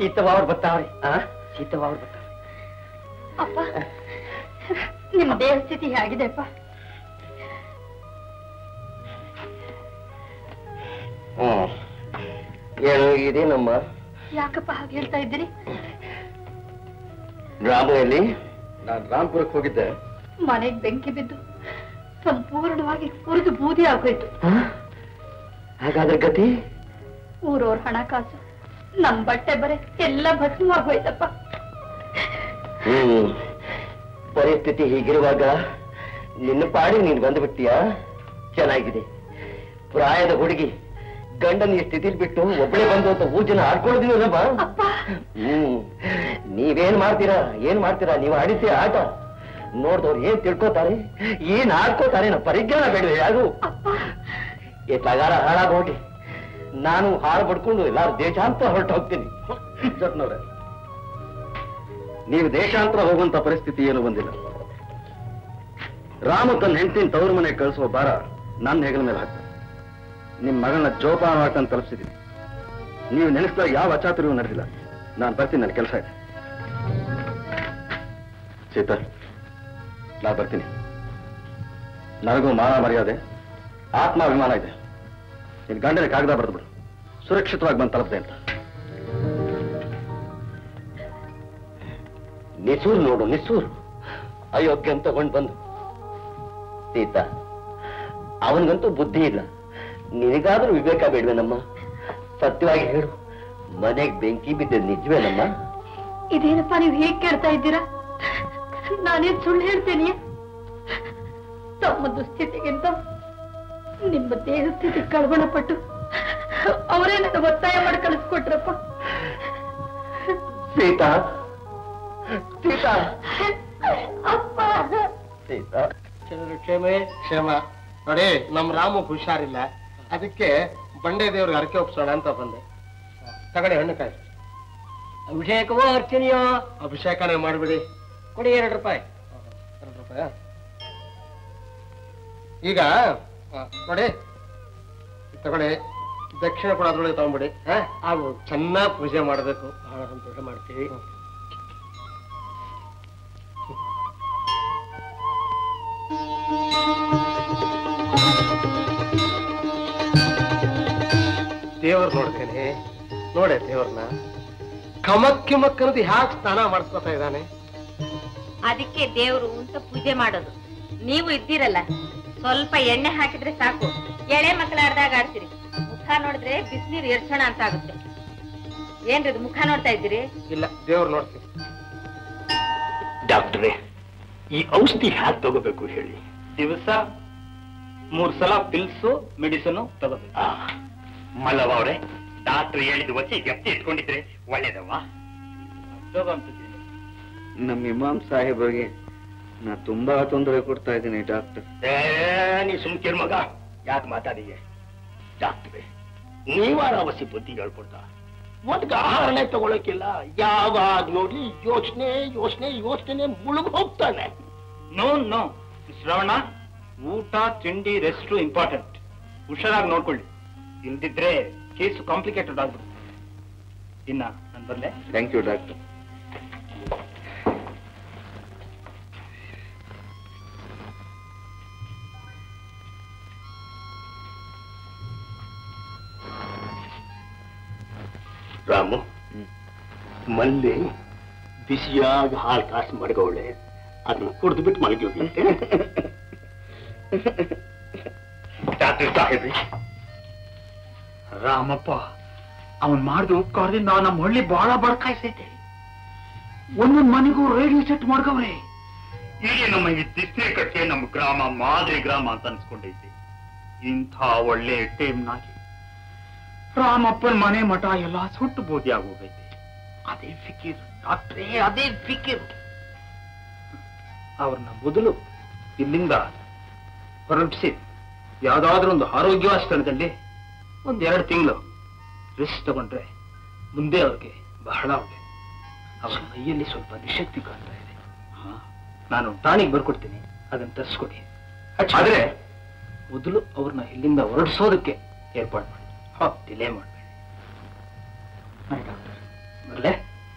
ಸೀತವ ಅವ್ರು ಬರ್ತಾವ್ರೆ ಆ ಸೀತವ ಅವ್ರು ಬರ್ತಾವ್ರೆ ಅಪ್ಪ ನಿಮ್ ದೇಹ ಸ್ಥಿತಿ ಹೇಗಿದೆಪ್ಪ ಹ್ಮ್ ಏನು ಇದೇನಮ್ಮ ಯಾಕಪ್ಪ ಹಾಗೆ ಹೇಳ್ತಾ ಇದ್ದೀರಿ ರಾಮನಲ್ಲಿ ನಾನು ರಾಮ್ಪುರಕ್ಕೆ ಹೋಗಿದ್ದೆ ಮನೆಗ್ ಬೆಂಕಿ ಬಿದ್ದು ಸಂಪೂರ್ಣವಾಗಿ ಉರಿದು ಬೂದಿ ಆಗೋಯ್ತು ಹಾಗಾದ್ರೆ ಗತಿ ಊರವ್ರ ಹಣಕಾಸು ನಮ್ ಬಟ್ಟೆ ಬರೆ ಎಲ್ಲ ಭಸ್ಮವಾಗೋಯ್ತಪ್ಪ ಹ್ಮ್ ಪರಿಸ್ಥಿತಿ ಹೀಗಿರುವಾಗ ನಿನ್ನ ಪಾಡಿ ನೀನ್ ಬಂದ್ಬಿಟ್ಟಿಯಾ ಚೆನ್ನಾಗಿದೆ ಪ್ರಾಯದ ಹುಡುಗಿ ಗಂಡನ ಈ ಸ್ಥಿತಿಲಿ ಬಿಟ್ಟು ಒಬ್ಬಳೇ ಬಂದು ಅಂತ ಊಜನ ಆಡ್ಕೊಳ್ಳೋದಿಲ್ಲಮ್ಮ ಅಪ್ಪ ಹ್ಮ್ ನೀವೇನ್ ಮಾಡ್ತೀರಾ ಏನ್ ಮಾಡ್ತೀರಾ ನೀವು ಆಡಿದ್ದೆ ಆಟ ನೋಡ್ದವ್ರು ಏನ್ ತಿಳ್ಕೊತಾರೆ ಏನ್ ಆಡ್ಕೋತಾರೆ ನಮ್ಮ ಪರಿಜ್ಞಾನ ಬೇಡವೆ ಯಾರು ಅಪ್ಪ ಎಟ್ಲಾಗಾರ ಹಾಳಾಗ್ ಹೋಗಿ ನಾನು ಹಾಳು ಪಡ್ಕೊಂಡು ಎಲ್ಲಾರು ದೇಶಾಂತರ ಹೊರಟು ಹೋಗ್ತೀನಿ ಜಟ್ನವ್ರೆ ನೀವು ದೇಶಾಂತರ ಹೋಗುವಂತ ಪರಿಸ್ಥಿತಿ ಏನು ಬಂದಿಲ್ಲ ರಾಮ ತನ್ನ ಹೆಂಡತಿನ ತವರು ಮನೆಗೆ ಕಳಿಸುವ ಭಾರ ನನ್ನ ಹೆಗಲ ಮೇಲೆ ಹಾಕ್ತಾರೆ ನಿಮ್ ಮಗಳನ್ನ ಜೋಪಾನ ಮಾಡ್ಕೊಂಡು ತಲುಪಿಸಿದ್ದೀನಿ ನೀವು ನೆನೆಸಿದಾಗ ಯಾವ ಅಚಾತುರ್ಯವೂ ನಡೆದಿಲ್ಲ ನಾನು ಬರ್ತೀನಿ ನನ್ನ ಕೆಲಸ ಇದೆ ಸೀತಾ ನಾ ಬರ್ತೀನಿ ನನಗೂ ಮಾನ ಮರ್ಯಾದೆ ಆತ್ಮಾಭಿಮಾನ ಇದೆ ನಿನ್ ಗಂಡನ ಕಾಗದ ಬರೆದು ಬಿಡು ಸುರಕ್ಷಿತವಾಗಿ ಬಂದು ತಲುಪದೆ ಅಂತ ನಿಸೂರು ನೋಡು ನಿಸೂರು ಅಯೋಗ್ಯ ಅಂತ ತಗೊಂಡು ಬಂದು ಸೀತಾ ಅವನಿಗಂತೂ ಬುದ್ಧಿ ಇಲ್ಲ ನಿನಗಾದ್ರೂ ವಿವೇಕ ಬೇಡ್ವೇನಮ್ಮ ಸತ್ಯವಾಗಿ ಹೇಳು ಮನೆಗೆ ಬೆಂಕಿ ಬಿದ್ದ ನಿಜವೇನಮ್ಮ ಇದೇನಪ್ಪ ನೀವು ಹೇಗ್ ಕೇಳ್ತಾ ಇದ್ದೀರಾ ನಾನೇನ್ ಸುಳ್ಳು ಹೇಳ್ತೇನೆ ತಮ್ಮ ದುಸ್ಥಿತಿಗಿಂತ ನಿಮ್ಮ ದೇಹ ಸ್ಥಿತಿ ಕಳ್ಗೊಳ ಪಟ್ಟು ಅವರೇ ನನ್ನ ಒತ್ತಾಯ ಮಾಡಿ ಕಳಿಸ್ಕೊಟ್ರಪ್ಪ ಸೀತಾ ಸೀತಾ ಅಪ್ಪ ಸೀತಾ ಜನರು ಕ್ಷೇಮೇ ಕ್ಷೇಮ ನೋಡಿ ನಮ್ ರಾಮು ಹುಷಾರಿಲ್ಲ ಅದಕ್ಕೆ ಬಂಡೆ ದೇವ್ರಿಗೆ ಅರಕೆ ಒಪ್ಸೋಣ ಅಂತ ಬಂದೆ ತಗಡೆ ಹಣ್ಣು ಕಾಯಿ ಅಭಿಷೇಕವೋ ಅರ್ಚನೆಯೋ ಅಭಿಷೇಕನೇ ಮಾಡ್ಬಿಡಿ ಕೊಡಿ ಎರಡು ರೂಪಾಯಿ ಎರಡು ರೂಪಾಯ ಈಗ ಆ, ನೋಡಿ ಇದ್ ತಗೊಳ್ಳಿ ದಕ್ಷಿಣ ಕೂಡ ಅದ್ರೊಳಗೆ ತಗೊಂಬಿಡಿ ಹಾಗೂ ಚೆನ್ನಾಗಿ ಪೂಜೆ ಮಾಡಬೇಕು ಬಹಳ ಸಂತೋಷ ಮಾಡ್ತೀವಿ ದೇವ್ರು ನೋಡ್ತೇನೆ ನೋಡೆ ದೇವ್ರನ್ನ ಕಮಕ್ ಕಿಮಕ್ ಅನ್ನೋದು ಹ್ಯಾಕ್ ಸ್ನಾನ ಮಾಡಿಸ್ಕೊತಾ ಇದ್ದಾನೆ ಅದಕ್ಕೆ ದೇವ್ರು ಅಂತ ಪೂಜೆ ಮಾಡೋದು ನೀವು ಇದ್ದೀರಲ್ಲ ಸ್ವಲ್ಪ ಎಣ್ಣೆ ಹಾಕಿದ್ರೆ ಸಾಕು ಎಳೆ ಮಕ್ಕಳ ಆಡ್ದಾಗ ಆಡ್ತೀರಿ ಮುಖ ನೋಡಿದ್ರೆ ಬಿಸಿನೀರು ಎರ್ಸೋಣ ಅಂತ ಆಗುತ್ತೆ ಏನ್ರಿ ಇದು ಮುಖ ನೋಡ್ತಾ ಇದ್ದೀರಿ ಇಲ್ಲ ದೇವ್ರು ನೋಡ್ತೀನಿ ಡಾಕ್ಟ್ರೇ ಈ ಔಷಧಿ ಹ್ಯಾಕ್ ತಗೋಬೇಕು ಹೇಳಿ ದಿವಸ ಮೂರ್ ಸಲ ಪಿಲ್ಸು ಮೆಡಿಸನ್ ತಗೋಬೇಕು ಮಲ್ಲವ ಅವರೇ ಡಾಕ್ಟರ್ ಹೇಳಿದ ವಸಿ ಎತ್ತಿ ಇಟ್ಕೊಂಡಿದ್ರೆ ಒಳ್ಳೇದವ್ವ ತಗೋಂತಿದ್ದೀನಿ ನಮ್ಮ ಇಮಾಮ್ ಸಾಹೇಬ್ರಿಗೆ ನಾ ತುಂಬಾ ತೊಂದರೆ ಕೊಡ್ತಾ ಇದ್ದೀನಿ ಡಾಕ್ಟರ್ ಏ ನೀ ಸುಮ್ಕಿರ್ ಮಗ ಯಾಕೆ ಮಾತಾಡಿಗೆ ಡಾಕ್ಟ್ರೆ ನೀವಾರ ವಸಿ ಬುದ್ಧಿ ಹೇಳ್ಕೊಡ್ತಾ ಒಟ್ಟಿಗೆ ಆಹಾರನೇ ತಗೊಳಕಿಲ್ಲ ಯಾವಾಗ ನೋಡಿ ಯೋಚನೆ ಯೋಚನೆ ಯೋಚನೆ ಮುಳುಗ್ ಹೋಗ್ತಾನೆ ನೋ ನೋ ಶ್ರವಣ ಊಟ ತಿಂಡಿ ರೆಸ್ಟ್ ಇಂಪಾರ್ಟೆಂಟ್ ಹುಷಾರಾಗಿ ನೋಡ್ಕೊಳ್ಳಿ ಇಲ್ದಿದ್ರೆ ಕೇಸು ಕಾಂಪ್ಲಿಕೇಟೆಡ್ ಆಗ್ಬಿಡುತ್ತೆ ಇನ್ನ ನಾನು ಬರ್ಲೆ thank you doctor Ramu Malli ಬಿಸಿಯಾಗಿ ಹಾಲು ಕಾಸು ಮಡಗವಳೆ ಅದನ್ನ ಕುಡಿದು ಬಿಟ್ಟು ಮಲಗಿ ಹೋಗ್ಲಂತೆ ಡಾಕ್ಟರ್ ಸಾಹೇಬ್ರಿ ರಾಮಪ್ಪ ಅವನ್ ಮಾಡಿದ ಉಪಕಾರದಿಂದ ನಮ್ಮ ಹಳ್ಳಿ ಬಹಳ ಬಡಕಾಯ್ಸೈತೆ ಒಂದೊಂದ್ ಮನೆಗೂ ರೇಡಿಯೋ ಸೆಟ್ ಮಾಡ್ಕವ್ರೆ ಈಗ ನಮ್ಮ ಈ ದಿಸ್ತೆ ಕಟ್ಟೆ ನಮ್ಮ ಗ್ರಾಮ ಮಾದರಿ ಗ್ರಾಮ ಅಂತ ಅನ್ಸ್ಕೊಂಡೈತಿ ಇಂಥ ಒಳ್ಳೆ ಟೈಮ್ನಾಗಿ ರಾಮಪ್ಪನ್ ಮನೆ ಮಠ ಎಲ್ಲ ಸುಟ್ಟು ಬೂದಿ ಆಗೋಗೈತೆ ಅದೇ ಫಿಕಿರ್ ಡಾಕ್ಟ್ರೇ ಅದೇ ಫಿಕಿರ್ ಅವ್ರನ್ನ ಮೊದಲು ಇಲ್ಲಿಂದ ಹೊರಡಿಸಿ ಯಾವ್ದಾದ್ರೂ ಒಂದು ಆರೋಗ್ಯವಾಸ್ಥಳದಲ್ಲಿ ಒಂದ್ ಎರಡು ತಿಂಗಳು ರೆಸ್ಟ್ ತಗೊಂಡ್ರೆ ಮುಂದೆ ಅವ್ರಿಗೆ ಬಹಳ ಒಳ್ಳೆ ಅವ್ರ ಮೈಯಲ್ಲಿ ಸ್ವಲ್ಪ ನಿಶಕ್ತಿ ಕಾಣ್ತಾ ಇದೆ ಹಾ, ನಾನು ಟಾನಿಕ್ ಬರ್ಕೊಡ್ತೀನಿ ಅದನ್ನ ತರಿಸ್ಕೊಡಿ ಆದ್ರೆ ಮೊದಲು ಅವ್ರನ್ನ ಇಲ್ಲಿಂದ ಹೊರಡಿಸೋದಕ್ಕೆ ಏರ್ಪಾಡು ಮಾಡಿ ಡಿಲೇ ಮಾಡಬೇಡಿ ಡಾಕ್ಟರ್ ಬರ್ಲೆ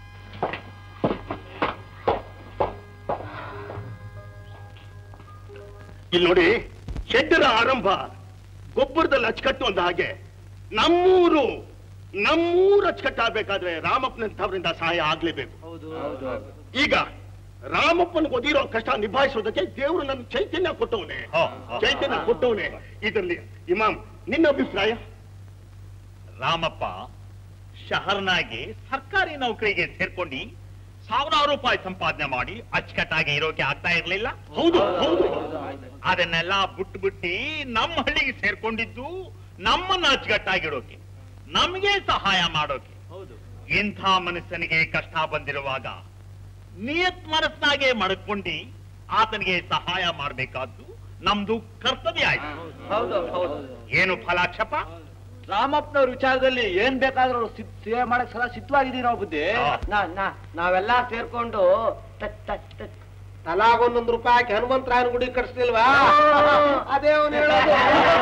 ಇಲ್ಲಿ ನೋಡಿ ಶೆಡ್ಡರ ಆರಂಭ ಗೊಬ್ಬರದಲ್ಲಿ ಅಚ್ಚುಕಟ್ಟು ಅಂದ ಹಾಗೆ ನಮ್ಮೂರು ನಮ್ಮೂರು ಅಚ್ಚುಕಟ್ಟಾಗಬೇಕಾದ್ರೆ ರಾಮಪ್ಪನಂತವರಿಂದ ಸಹಾಯ ಆಗ್ಲೇಬೇಕು ಈಗ ರಾಮಪ್ಪನ ಒದಿರೋ ಕಷ್ಟ ನಿಭಾಯಿಸೋದಕ್ಕೆ ದೇವರು ನನ್ನ ಚೈತನ್ಯ ಕೊಟ್ಟವನೆ ಚೈತನ್ಯ ಕೊಟ್ಟವನೆ ಇದರಲ್ಲಿ ಇಮಾಮ್ ನಿನ್ನ ಅಭಿಪ್ರಾಯ ರಾಮಪ್ಪ ಶಹರ್ನಾಗೆ ಸರ್ಕಾರಿ ನೌಕರಿಗೆ ಸೇರ್ಕೊಂಡು ಸಾವಿರಾರು ರೂಪಾಯಿ ಸಂಪಾದನೆ ಮಾಡಿ ಅಚ್ಚುಕಟ್ಟಾಗಿ ಇರೋಕೆ ಆಗ್ತಾ ಇರ್ಲಿಲ್ಲ ಹೌದು ಹೌದು ಅದನ್ನೆಲ್ಲ ಬಿಟ್ಟು ಬಿಟ್ಟಿ ನಮ್ಮ ಹಳ್ಳಿಗೆ ಸೇರ್ಕೊಂಡಿದ್ದು ನಮ್ಮನ್ನ ಅಚ್ಚುಕಟ್ಟಾಗಿಡೋಕೆ ನಮಗೆ ಸಹಾಯ ಮಾಡೋಕೆ ಇಂಥ ಮನುಷ್ಯನಿಗೆ ಕಷ್ಟ ಬಂದಿರುವಾಗ ನಿಯತ್ ಮನಸ್ನಾಗೆ ಮಡ್ಕೊಂಡು ಆತನಿಗೆ ಸಹಾಯ ಮಾಡಬೇಕಾದ್ದು ನಮ್ದು ಕರ್ತವ್ಯ ಆಯ್ತು ಏನು ಫಲಾಕ್ಷಪ ರಾಮಪ್ಪನವ್ರ ವಿಚಾರದಲ್ಲಿ ಏನ್ ಬೇಕಾದ್ರೂ ಸಿದ್- ಸೇವೆ ಮಾಡಕ್ ಸದಾ ಸಿದ್ಧವಾಗಿದ್ದೀವಿ ನಾವು ಬುದ್ಧಿ ನಾ ನಾ ನಾವೆಲ್ಲ ಸೇರ್ಕೊಂಡು ತ- ತ- ತ- ತಲಾಗೊಂದೊಂದು ರೂಪಾಯಿ ಹಾಕಿ ಹನುಮಂತರಾಯನ ಗುಡಿ ಕಟ್ಸ್ಲಿಲ್ವಾ ಅದೇ ಅವನು ಹೇಳೋದು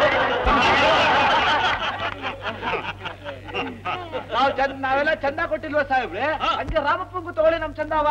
ನಾವು ಚಂದ ನಾವೆಲ್ಲ ಚಂದ ಕೊಟ್ಟಿಲ್ವಾ ಸಾಹೇಬ್ರೆ ಹಂಗೆ ರಾಮಪ್ಪಂಗೂ ತಗೊಳ್ಳಿ ನಮ್ ಚಂದವ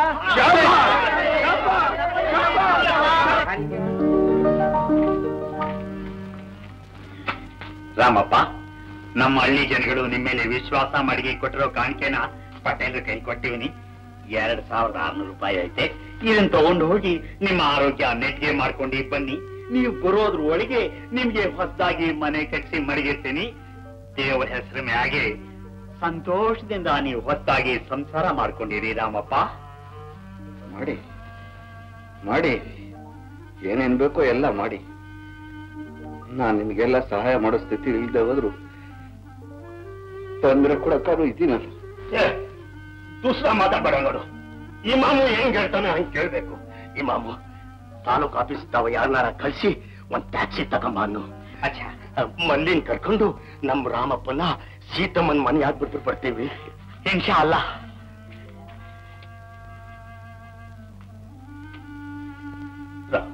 ರಾಮಪ್ಪ ನಮ್ಮ ಹಳ್ಳಿ ಜನಗಳು ನಿಮ್ಮ ಮೇಲೆ ವಿಶ್ವಾಸ ಮಡಿಗೆ ಕೊಟ್ಟಿರೋ ಕಾಣಿಕೆನ ಪಟೇಲ್ ಕೈ ಕೊಟ್ಟಿವಿನಿ ಎರಡ್ ಸಾವಿರದ ಆರ್ನೂರು ರೂಪಾಯಿ ಐತೆ ಇದನ್ನ ತಗೊಂಡು ಹೋಗಿ ನಿಮ್ಮ ಆರೋಗ್ಯ ನೆಟ್ಟಿಗೆ ಮಾಡ್ಕೊಂಡು ಬನ್ನಿ ನೀವು ಬರೋದ್ರ ಒಳಗೆ ನಿಮ್ಗೆ ಹೊಸದಾಗಿ ಮನೆ ಕಟ್ಟಿಸಿ ಮಡಗಿರ್ತೀನಿ ದೇವರ ಹೆಸರು ಮ್ಯಾಗೆ ಸಂತೋಷದಿಂದ ನೀವು ಹೊಸದಾಗಿ ಸಂಸಾರ ಮಾಡ್ಕೊಂಡಿರಿ ರಾಮಪ್ಪ ಮಾಡಿ ಮಾಡಿ ಏನೇನ್ ಬೇಕೋ ಎಲ್ಲ ಮಾಡಿ ನಾನ್ ನಿಮ್ಗೆಲ್ಲ ಸಹಾಯ ಮಾಡೋ ಸ್ಥಿತಿ ಇಲ್ದೆ ಹೋದ್ರು ತೊಂದ್ರೆ ಕೊಡಕ್ಕಾದ್ರೂ ಇದ್ದೀನಲ್ಲ ಏ, ದುಸ್ರ ಮಾತಾಡ್ಬೇಡ ನೋಡು ಇಮಾಮು ಹೆಂಗ್ ಹೇಳ್ತಾನೆ ಹಂಗ್ ಕೇಳ್ಬೇಕು ಇಮಾಮು ತಾಲೂಕ್ ಆಫೀಸ್ ತಾವ ಯಾರನ್ನಾರ ಕಳ್ಸಿ ಒಂದ್ ಟ್ಯಾಕ್ಸಿ ತಗೊಂಬ ಅನ್ನು ಅಚ್ಚಾ ಮಲ್ಲಿನ್ ಕರ್ಕೊಂಡು ನಮ್ ರಾಮಪ್ಪನ ಸೀತಮ್ಮನ್ ಮನೆ ಆಗ್ಬಿಟ್ಟು ಬರ್ತೀವಿ ಇನ್ಶಾ ಅಲ್ಲ Ramu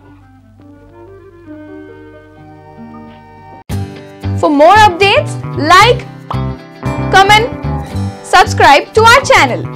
For more updates, like, comment, subscribe to our channel.